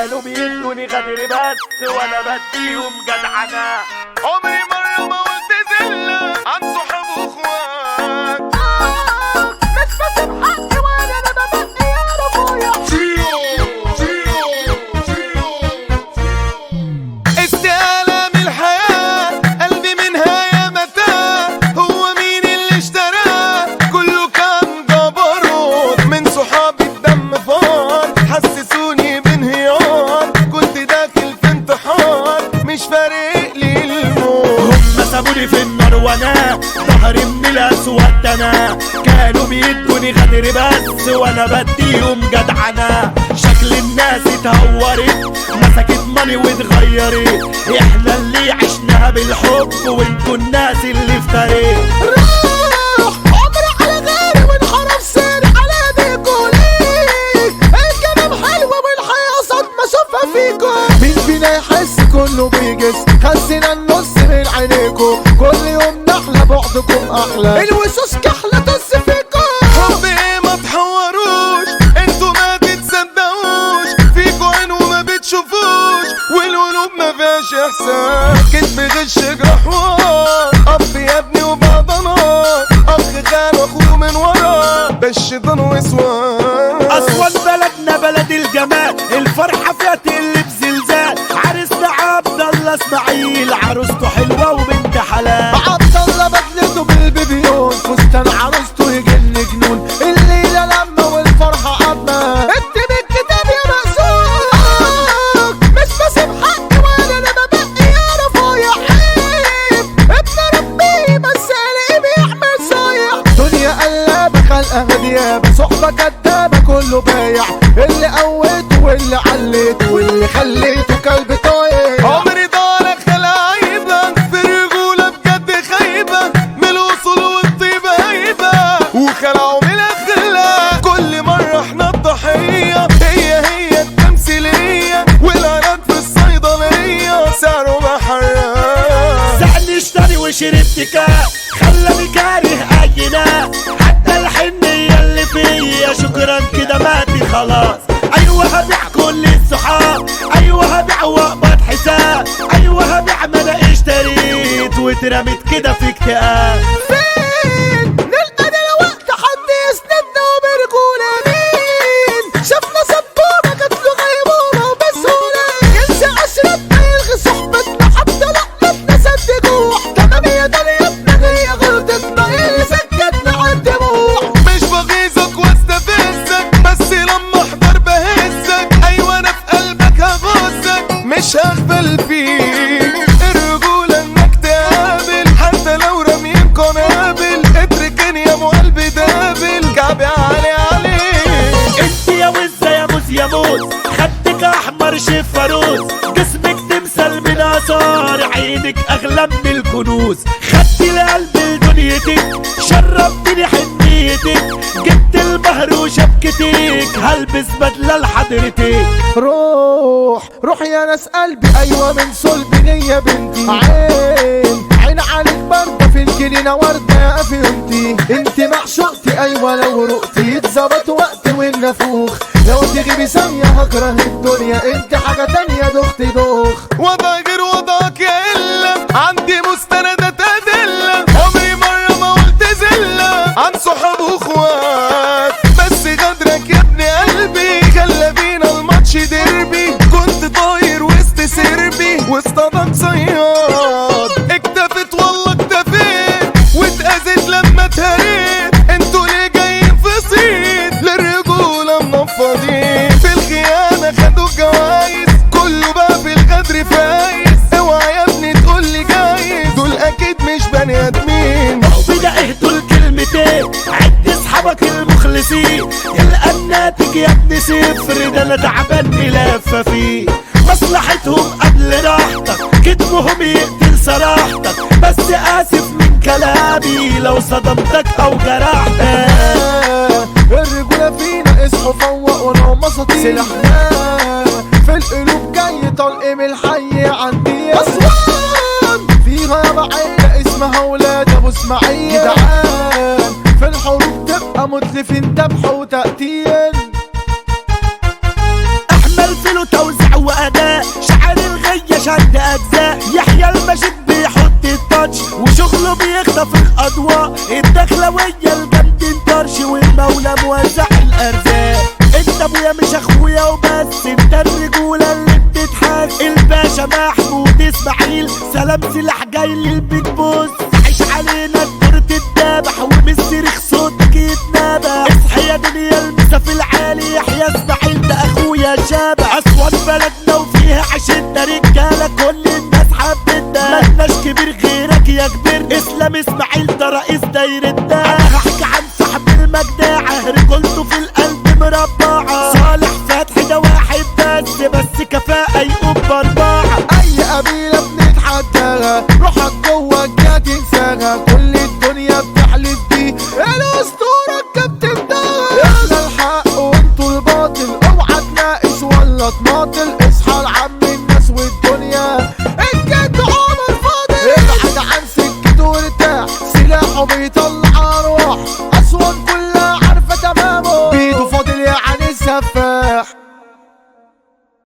كانوا بيدوني غدر بس وانا بديهم جدعنة عمري مرة ما قلت زلة عن صحاب واخوات مش بسيب حقي وانا انا ببقي يا ربويا استقالة من الحياة قلبي منها يا متاع هو مين اللي اشتراه كله كان جبروت من صحابي الدم فار حسسوني بانهيار كنت داخل في انتحار مش فارق لي الموت هم سابوني في النار وانا ظهري من الاسود انا كانوا بيدوني غدر بس وانا بديهم جدعنة شكل الناس اتهورت مسكت ماني واتغيرت احنا اللي عشناها بالحب وانتوا الناس اللي افتريت روح عمري على غيري وانحرف سيري على ايديكوا ليه الكلام حلو والحياة صدمة شوفها فيكوا مين فينا يحس كله بيجس خسنا النص من عينيكوا كل يوم نحلى بعدكم احلى الوشوش كحلة طز فيكوا حب ايه ما تحوروش انتوا ما تتصدقوش فيكوا عين وما بتشوفوش والقلوب ما فيهاش احساس كدب غش جراح وار اب يا ابني وبعض نار اخ خان اخوه من ورا بالشيطان وسواس أسوان بلدنا بلد الجمال الفرحة فيها تقلب زلزال عرسنا عبد الله اسماعيل عروسته حلوة وبنت حلال عبد الله بدلته بالبيبيون فستان عروسته يجن جنون الليلة لما والفرحة عما انت بالكتاب يا مقصود مش بسيب حقي وانا انا ببقي يا رفايع عيب ابن ربي بس الاقي بيعمل صايع دنيا قلابة خلقها ديابة صحبة كدابة كله بايع اللي قويته واللي عليته واللي خليته كلب طايع عمري ضالك خلايبة في الرجولة بجد خايبة من الوصول والطيبة هيبة وخلعوا من الأخلاق كل مرة احنا الضحية هي هي التمثيلية والعناد في الصيدلية سعره محرق سألني اشتري وشربت كاس خلاني كاره أينا حتى الحنية اللي فيا شكرا كده ماتي خلاص أيوة هبيع كل الصحاب أيوة هبيع وأقبض حساب أيوة هبيع ما أنا اشتريت واترميت كده في اكتئاب فين نلقى دلوقت حد يسندنا وبرجولة مين شفنا سبوبة جات له غيبوبة وبسهولة ينسى عشرتنا يلغي صحبتنا حتى لقمتنا سد جوع تمام يا دنيتنا هي غلطتنا اللي سكتنا على الدموع مش بغيظك واستفزك بس لما احضر بهزك ايوه انا في قلبك هغزك مش هغفل فيك الرجولة انك تقابل حتى لو رامين قنابل اتركني يا ابو قلبي دابل كعبي عالي عليك انت يا وزة يا موز يا موز خدك احمر شيف فاروس جسمك تمثل من اثار عينك اغلى من الكنوز خدتي لقلب لدنيتك شربتني حنيتك جبت المهر وشبكتك هلبس بدلة لحضرتك روح روح يا ناس قلبي ايوه من صلبي يا بنتي عين عين عليك برده في الجنينه ورده يا افيونتي انت معشوقتي ايوه لو رقتي اتظبط وقت والنفوخ لو تغيبي ثانيه هكره الدنيا انت حاجه تانية دختي دوخ وضع غير وضعك يا إلا عندي مستندات أدلة عمري مرة ما قلت زلة عن صحاب وإخوات بس غدرك يا ابن قلبي خلى بينا الماتش ديربي كنت طاير وسط سربي واصطادك صياد اكتفت والله اكتفيت واتأذيت لما اتهريت انتوا ليه جايين في صيد للرجولة منفضين في الخيانة خدوا جوايز كله بقى في الغدر فايز اوعى يا ابني تقول لي جايز دول اكيد مش بني ادمين وده اهدوا الكلمتين عد اصحابك المخلصين يلقى الناتج يا ابني صفر ده انا تعبان لافه فيه مصلحتهم قبل راحتك كدبهم يقتل صراحتك بس اسف من كلامي لو صدمتك او جرحتك آه، الرجولة فينا اصحوا فوقوا لو مساطيل سلاحنا في القلوب جاي طلق من الحي عندي اسوان فيها يا بعيلة اسمها ولاد ابو اسماعيل جدعان في الحروب تبقى متلفين ذبح وتقتيل احمل فيلو توزيع الدخلوية الجامد انطرش والمولى موزع الارزاق انت ابويا مش اخويا وبس انت الرجولة اللي بتتحس الباشا محمود اسماعيل سلام سلاح جاي للبيت بوس عيش علينا الدور تتدابح ومستريخ صوتك يتنابح اصحى يا دنيا المسا في العالي يحيى اسماعيل ده اخويا شابح اسوان بلدنا وفيها عشتنا رجالة كل الناس حبتنا ملناش كبير غيرك يا كبير اسلام اسماعيل ده رئيس دايرتنا انا هحكي عن صاحب المجدعة رجولته في القلب مربعة صالح فتحي ده واحد بس بس كفاءة يقوم باربعة اي قبيلة بنتحداها روحك جوه الجهة تنساها كل الدنيا بتحلف بيه الاسطورة الكابتن ده احنا الحق وانتوا الباطل اوعى تناقش ولا تماطل اصحى لعم الناس والدنيا الجد عمر فاضل ابعد عن سكته وارتاح سلاحه بيطلع ارواح اسود